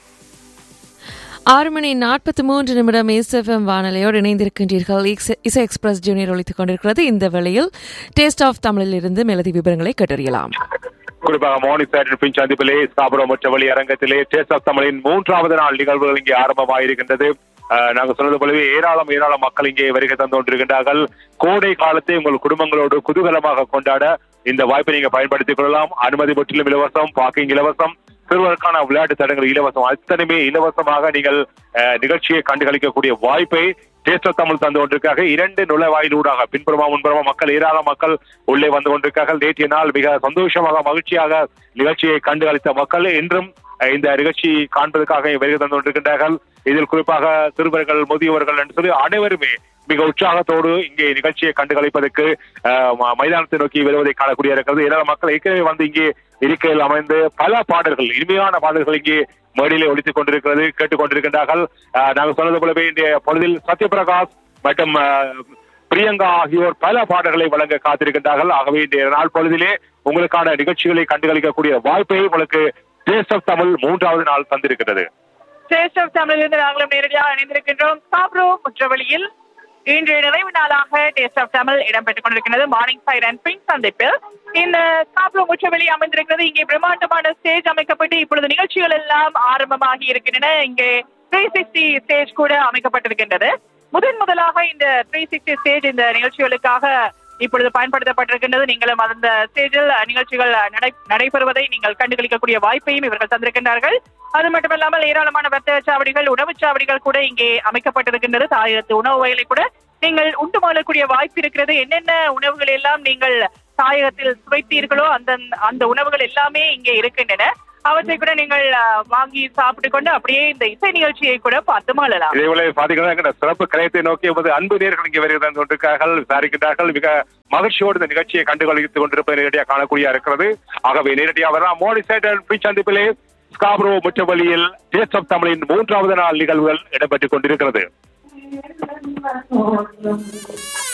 ஆறு மணி நாற்பத்தி மூன்று நிமிடம் எஸ்எஃப்எம் வானொலியோடு இணைந்திருக்கின்றீர்கள் இக்ஸ்- இசை எக்ஸ்பிரஸ் ஜூனியர் ஒழித்துக் கொண்டிருக்கிறது இந்த வேளையில் டேஸ்ட் ஆஃப் தமிழில் இருந்து மெலதி விவரங்களை கேட்டறியலாம் குறிப்பாக மோனி சேட்டன் பின் சந்திப்பிலே ஸ்தாபனம் மற்ற வழி அரங்கத்திலே டேஸ்ட் ஆஃப் தமிழின் மூன்றாவது நாள் நிகழ்வுகள் இங்கே ஆரம்பமாயிருக்கின்றது அஹ், நாங்க சொன்னது போலவே ஏராளம் ஏராளம் மக்கள் இங்கே வருகை தந்து கொண்டிருக்கின்றார்கள் கோடை காலத்தை உங்கள் குடும்பங்களோடு குதூகலமாக கொண்டாட இந்த வாய்ப்பை நீங்க பயன்படுத்திக் கொள்ளலாம் அனுமதி முற்றிலும் இலவசம் பார்க்கிங் இலவசம் சிறுவருக்கான விளையாட்டு தடங்கள் இலவசம் அத்தனையுமே இலவசமாக நீங்கள் அஹ், நிகழ்ச்சியை கண்டுகளிக்கக்கூடிய வாய்ப்பை டேஸ்ட் ஆஃப் தமிழ் தந்து கொண்டிருக்காக இரண்டு நுழைவாயிலூடாக பின்புறமா முன்புறமா மக்கள் ஏராள மக்கள் உள்ளே வந்து கொண்டிருக்கார்கள் நேற்றைய நாள் மிக சந்தோஷமாக மகிழ்ச்சியாக நிகழ்ச்சியை கண்டுகளித்த மக்கள் இன்றும் அஹ், இந்த நிகழ்ச்சி காண்பதற்காக வருகை தந்து கொண்டிருக்கின்றார்கள் இதில் குறிப்பாக சிறுவர்கள் முதியவர்கள் என்று சொல்லி அனைவருமே மிக உற்சாகத்தோடு இங்கே நிகழ்ச்சியை கண்டுகளிப்பதற்கு அஹ், ம- மைதானத்தை நோக்கி வருவதை காணக்கூடிய இருக்கிறது ஏராள மக்கள் ஏற்கனவே வந்து இங்கே இருக்கையில் அமைந்து பல பாடல்கள் இனிமையான பாடல்கள் இங்கே மேடையிலே ஒழித்துக் கொண்டிருக்கிறது கேட்டுக் கொண்டிருக்கின்றார்கள் அஹ், நாங்கள் சொன்னது போலவே இன்றைய பொழுதில் சத்யபிரகாஷ் மற்றும் அஹ், பிரியங்கா ஆகியோர் பல பாடல்களை வழங்க காத்திருக்கின்றார்கள் ஆகவே இன்றைய நாள் பொழுதிலே உங்களுக்கான நிகழ்ச்சிகளை கண்டுகளிக்கக்கூடிய வாய்ப்பை உங்களுக்கு டேஸ்ட் ஆஃப் தமிழ் மூன்றாவது நாள் தந்திருக்கிறது டேஸ்ட் ஆஃப் தமிழிலிருந்து நாங்களும் நேரடியாக இணைந்திருக்கின்றோம் சாப்ரோ முற்றவழியில் இன்று நிறைவு நாளாக டேஸ்ட் ஆஃப் தமிழ் இடம்பெற்றுக் கொண்டிருக்கிறது மார்னிங் சைட் அண்ட் பிங்க் சந்திப்பில் இந்த சாப்ரோ முற்றவெளி அமைந்திருக்கிறது இங்கே பிரம்மாண்டமான ஸ்டேஜ் அமைக்கப்பட்டு இப்பொழுது நிகழ்ச்சிகள் எல்லாம் ஆரம்பமாகி இருக்கின்றன இங்கே த்ரீ சிக்ஸ்டி ஸ்டேஜ் கூட அமைக்கப்பட்டிருக்கின்றது முதன் முதலாக இந்த த்ரீ சிக்ஸ்டி ஸ்டேஜ் இந்த நிகழ்ச்சிகளுக்காக இப்பொழுது பயன்படுத்தப்பட்டிருக்கின்றது நீங்களும் அந்த ஸ்டேஜில் நிகழ்ச்சிகள் நடை நடைபெறுவதை நீங்கள் கண்டுகளிக்கக்கூடிய வாய்ப்பையும் இவர்கள் தந்திருக்கின்றார்கள் அது மட்டுமல்லாமல் ஏராளமான வர்த்தக சாவடிகள் உணவுச் சாவடிகள் கூட இங்கே அமைக்கப்பட்டிருக்கின்றது தாயகத்து உணவு வகைகளை கூட நீங்கள் உண்டு மாறக்கூடிய வாய்ப்பு இருக்கிறது என்னென்ன உணவுகள் எல்லாம் நீங்கள் தாயகத்தில் சுவைத்தீர்களோ அந்த அந்த உணவுகள் எல்லாமே இங்கே இருக்கின்றன அவற்றை கூட நீங்கள் அஹ், வாங்கி சாப்பிட்டு கொண்டு அப்படியே இந்த இசை நிகழ்ச்சியை கூட பார்த்து மாளலாம் இதேபோல பாத்தீங்கன்னா இந்த சிறப்பு கலையத்தை நோக்கி எமது அன்பு நேர்கள் இங்கே வருகை தந்து கொண்டிருக்கிறார்கள் விசாரிக்கின்றார்கள் மிக மகிழ்ச்சியோடு இந்த நிகழ்ச்சியை கண்டுகளித்துக் கொண்டிருப்பதை நேரடியாக காணக்கூடிய இருக்கிறது ஆகவே நேரடியாக வரலாம் மோடி சேட்டன் பி சந்திப்பிலே ஸ்காப்ரோ முற்றவழியில் டேஸ்ட் ஆஃப் தமிழின் மூன்றாவது நாள் நிகழ்வுகள் இடம்பெற்றுக் கொண்டிருக்கிறது